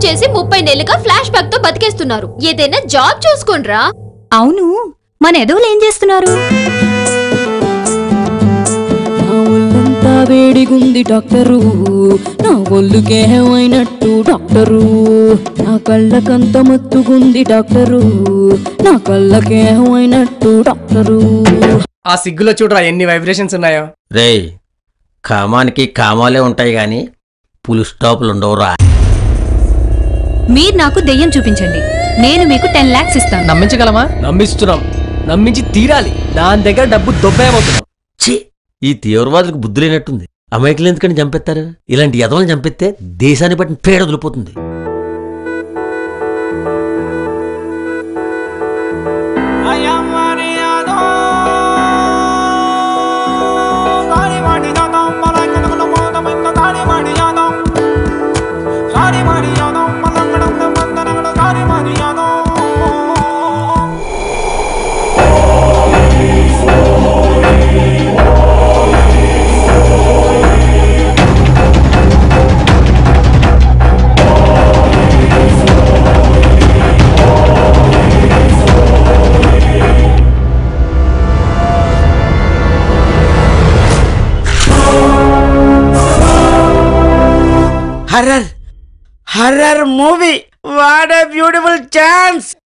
చేసి ముప్పై నెలలుగా ఫ్లాష్ బ్యాక్ తో బతికేస్తున్నారు ఏదైనా జాబ్ చూసుకోండ్రా అవును మన ఎదవులు ఏం చేస్తున్నారు నా ఒళ్ళంతా వేడిగుంది డాక్టరు నా ఒళ్ళుకేమైనట్టు డాక్టరు నా కళ్ళకంత మత్తుగుంది డాక్టరు నా కళ్ళకేమైనట్టు డాక్టరు ఆ సిగ్గులో చూడరా ఎన్ని వైబ్రేషన్స్ ఉన్నాయో రేయ్ కామానికి కామాలే ఉంటాయి గాని పులి స్టాపులు ఉండవురా మీరు నాకు దెయ్యం చూపించండి నేను మీకు టెన్ లాక్స్ ఇస్తాను నమ్మించగలమా నమ్మిస్తున్నాం నమ్మించి తీరాలి దాని దగ్గర డబ్బు దొబ్బేయబోతున్నాం ఛీ ఈ తీవ్రవాదులకు బుద్ధి లేనట్టుంది అమాయకులు ఎందుకని చంపేస్తారు ఇలాంటి యదవలను చంపితే దేశాన్ని బట్టి పేడ వదిలిపోతుంది horror horror movie what a beautiful chance